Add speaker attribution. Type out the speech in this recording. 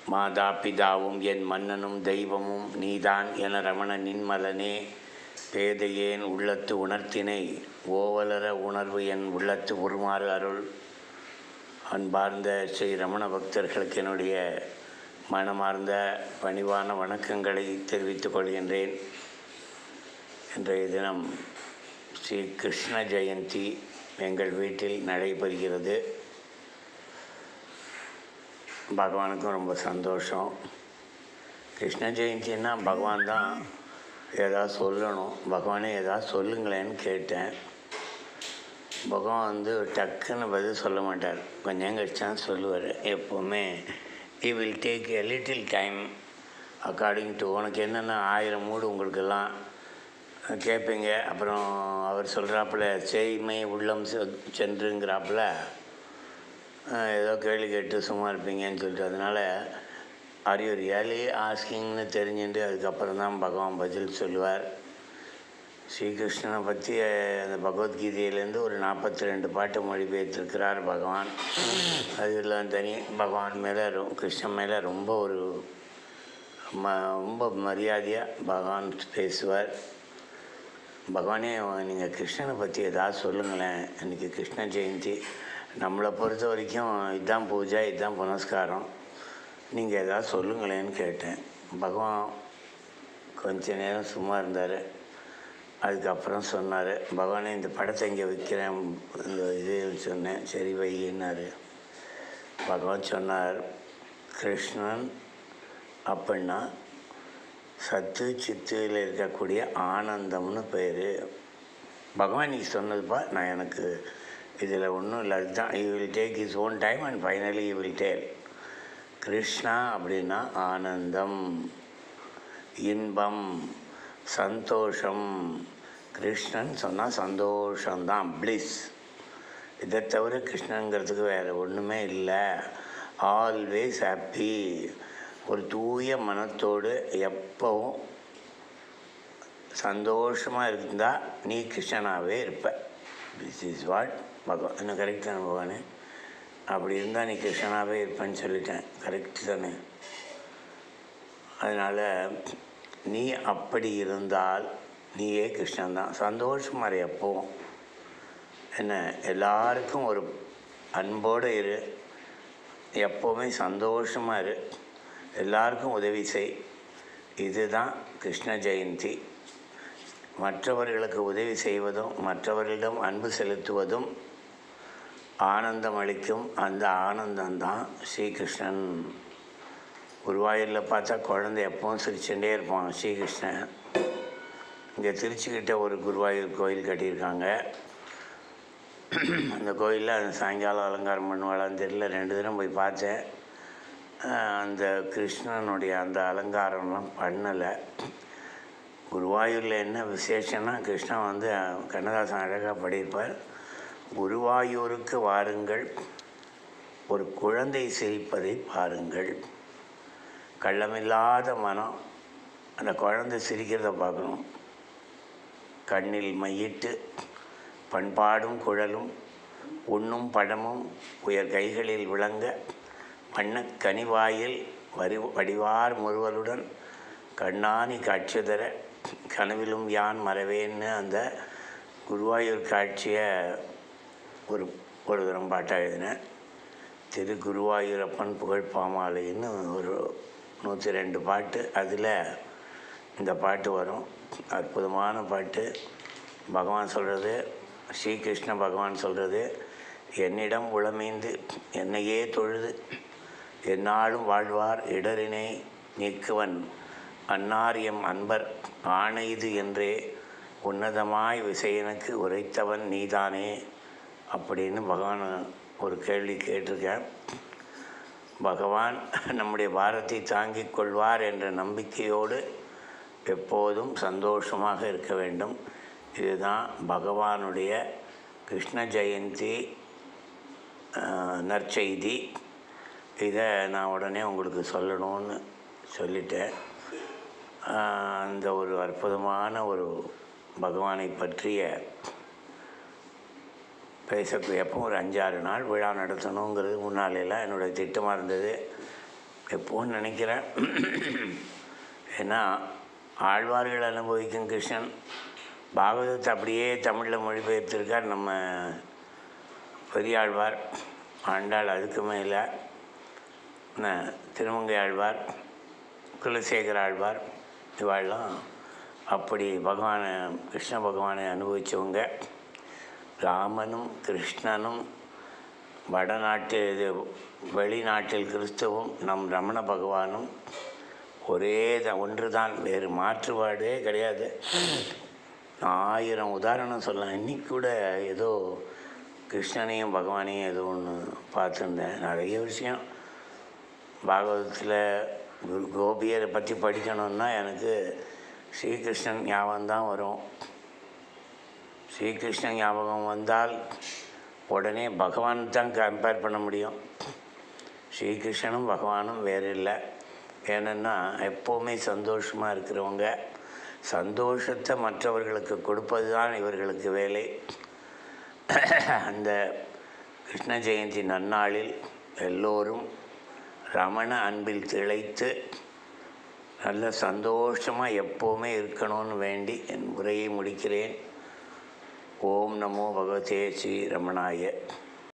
Speaker 1: மாதா பிதாவும் என் மன்னனும் தெய்வமும் நீதான் என ரமண நின்மலனே பேதையேன் உள்ளத்து உணர்த்தினை ஓவலர உணர்வு என் உள்ளத்து உருமாறு அருள் அன்பார்ந்த ஸ்ரீ ரமண பக்தர்களுக்கு என்னுடைய மனமார்ந்த பணிவான வணக்கங்களை தெரிவித்துக் கொள்கின்றேன் இன்றைய தினம் ஸ்ரீ கிருஷ்ண ஜெயந்தி எங்கள் வீட்டில் நடைபெறுகிறது பகவானுக்கும் ரொம்ப சந்தோஷம் கிருஷ்ண ஜெயந்தின்னா பகவான் தான் ஏதாவது சொல்லணும் பகவானே ஏதாவது சொல்லுங்களேன்னு கேட்டேன் பகவான் வந்து டக்குன்னு பதில் சொல்ல மாட்டார் கொஞ்சம் கழிச்சு தான் சொல்லுவார் எப்போவுமே he will take a little time according to உனக்கு என்னென்ன ஆயிரம் மூடு உங்களுக்கெல்லாம் கேட்பீங்க அப்புறம் அவர் சொல்கிறாப்புல செய்மை உள்ளம் செ- சென்றுங்கிறாப்புல அஹ், ஏதோ கேள்வி கேட்டு சும்மா இருப்பீங்கன்னு சொல்லிட்டு அதனால் ஆர் யூ ரியலி ஆஸ்கிங்னு தெரிஞ்சுட்டு அதுக்கப்புறம் தான் பகவான் பதில் சொல்லுவார் ஸ்ரீகிருஷ்ணனை பற்றி அந்த பகவத்கீதையிலேருந்து ஒரு நாற்பத்தி ரெண்டு பாட்டு மொழிபெயர்த்திருக்கிறார் பகவான் அதெல்லாம் தனி பகவான் மேலே ரொ கிருஷ்ணன் மேலே ரொம்ப ஒரு ம ரொம்ப மரியாதையாக பகவான் பேசுவார் பகவானே நீங்கள் கிருஷ்ணனை பற்றி ஏதாவது சொல்லுங்களேன் இன்றைக்கி கிருஷ்ண ஜெயந்தி நம்மளை பொறுத்த வரைக்கும் இதுதான் பூஜை இதுதான் புனஸ்காரம் நீங்கள் ஏதாவது சொல்லுங்களேன்னு கேட்டேன் பகவான் கொஞ்ச நேரம் சும்மா இருந்தார் அதுக்கப்புறம் சொன்னார் பகவானே இந்த படத்தை இங்கே வைக்கிறேன் இந்த இது சொன்னேன் சரி வையினார் பகவான் சொன்னார் கிருஷ்ணன் அப்படின்னா சத்து சித்துவில் இருக்கக்கூடிய ஆனந்தம்னு பேர் பகவான் நீ சொன்னதுப்பா நான் எனக்கு இதில் ஒன்றும் இல்லை அதுதான் you will take is own time and finally you will tell Krishna அப்படின்னா ஆனந்தம் இன்பம் சந்தோஷம் கிருஷ்ணன் சொன்னால் சந்தோஷம்தான் ப்ளிஸ் இதை தவிர கிருஷ்ணங்கிறதுக்கு வேறு ஒன்றுமே இல்லை ஆல்வேஸ் ஹாப்பி ஒரு தூய மனத்தோடு எப்பவும் சந்தோஷமாக இருந்தால் நீ கிருஷ்ணனாகவே இருப்ப திஸ் இஸ் வாட் பகவான் இன்னும் கரெக்ட் தானே பகவானே அப்படி இருந்தால் நீ கிருஷ்ணனாகவே இருப்பேன்னு சொல்லிட்டேன் கரெக்ட் தானே அதனால் நீ அப்படி இருந்தால் நீயே கிருஷ்ணன் தான் சந்தோஷமாக இரு எப்பவும் என்ன எல்லாருக்கும் ஒரு அன்போடு இரு எப்போவுமே சந்தோஷமாக இரு எல்லாருக்கும் உதவி செய் இதுதான் கிருஷ்ண ஜெயந்தி மற்றவர்களுக்கு உதவி செய்வதும் மற்றவர்களிடம் அன்பு செலுத்துவதும் ஆனந்தம் அளிக்கும் அந்த ஆனந்தம்தான் ஸ்ரீகிருஷ்ணன் குருவாயூரில் பார்த்தா குழந்தை எப்பவும் சிரிச்சுட்டே இருப்பான் ஸ்ரீகிருஷ்ணன் இங்கே திருச்சிக்கிட்ட ஒரு குருவாயூர் கோயில் கட்டியிருக்காங்க அந்த கோயிலில் அந்த சாயங்காலம் அலங்காரம் பண்ணுவாளான்னு தெரியல ரெண்டு தினம் போய் பார்த்தேன் ஆஹ் அந்த கிருஷ்ணனுடைய அந்த அலங்காரம்லாம் பண்ணலை குருவாயூரில் என்ன விசேஷம்னா கிருஷ்ணன் வந்து அஹ், கண்ணதாசன் அழகாக பாடியிருப்பார் குருவாயூருக்கு வாருங்கள் ஒரு குழந்தை சிரிப்பதை பாருங்கள் கள்ளமில்லாத மனம் அந்த குழந்தை சிரிக்கிறத பார்க்கணும் கண்ணில் மையிட்டு பண்பாடும் குழலும் உண்ணும் பழமும் உயர் கைகளில் விளங்க வண்ணக் கனிவாயில் வரி வடிவார் முறுவலுடன் கண்ணாணி காட்சிதர கனவிலும் யான் மறவேன்னு அந்த குருவாயூர் காட்சியை ஒரு ஒரு தரம் பாட்டாக எழுதினேன் திரு குருவாயூரப்பன் புகழ் பாமாலைன்னு ஒரு நூற்றி ரெண்டு பாட்டு அதில் இந்த பாட்டு வரும் அற்புதமான பாட்டு பகவான் சொல்கிறது ஸ்ரீகிருஷ்ண பகவான் சொல்கிறது என்னிடம் உளமீந்து என்னையே தொழுது எந்நாளும் வாழ்வார் இடரினை நீக்குவன் அன்னார் எம் அன்பர் ஆணைது என்றே உன்னதமாய் விசயனுக்கு உரைத்தவன் நீதானே அப்படின்னு பகவான் ஒரு கேள்வி கேட்டிருக்கேன் பகவான் நம்முடைய பாரத்தை தாங்கிக் கொள்வார் என்ற நம்பிக்கையோடு எப்போதும் சந்தோஷமாக இருக்க வேண்டும் இதுதான் பகவானுடைய கிருஷ்ண ஜெயந்தி ஆஹ், நற்செய்தி இதை நான் உடனே உங்களுக்கு சொல்லணும்னு சொல்லிட்டேன் ஆஹ், அந்த ஒரு அற்புதமான ஒரு பகவானை பற்றிய பேச எப்போ ஒரு அஞ்சாறு நாள் விழா நடத்தணுங்கிறது முன்னாலெல்லாம் என்னுடைய திட்டமாக இருந்தது எப்போன்னு நினைக்கிறேன் ஏன்னா ஆழ்வார்கள் அனுபவிக்கும் கிருஷ்ணன் பாகவதத்தை அப்படியே தமிழில் மொழிபெயர்த்திருக்கார் நம்ம பெரியாழ்வார் ஆண்டாள் அதுக்கு மேலே என்ன, திருமங்கை ஆழ்வார் குலசேகர ஆழ்வார் இவாள்லாம் அப்படி பகவானை கிருஷ்ண பகவானை அனுபவித்தவங்க ராமனும் கிருஷ்ணனும் வடநாட்டு இது வெளிநாட்டில் கிறிஸ்துவும் நம் ரமண பகவானும் ஒரே தான் ஒன்று தான் வேறு மாற்றுபாடே கிடையாது ஆயிரம் உதாரணம் சொல்லலாம் இன்னைக்கு கூட ஏதோ கிருஷ்ணனையும் பகவானையும் ஏதோ ஒன்று பார்த்துருந்தேன் நிறைய விஷயம் பாகவதத்தில் குரு கோபியரை பற்றி படிக்கணும்னா எனக்கு ஸ்ரீகிருஷ்ணன் ஞாபகம் தான் வரும் ஸ்ரீகிருஷ்ணன் ஞாபகம் வந்தால் உடனே பகவான் தான் கம்பேர் பண்ண முடியும் ஸ்ரீகிருஷ்ணனும் பகவானும் வேறு இல்லை ஏன்னா எப்போவுமே சந்தோஷமாக இருக்கிறவங்க சந்தோஷத்தை மற்றவர்களுக்கு கொடுப்பது தான் இவர்களுக்கு வேலை அந்த கிருஷ்ண ஜெயந்தி நன்னாளில் எல்லோரும் ரமண அன்பில் திளைத்து நல்ல சந்தோஷமாக எப்போவுமே இருக்கணும்னு வேண்டி என் உரையை முடிக்கிறேன் ஓம் நமோ பகவதே ஸ்ரீ ரமணாய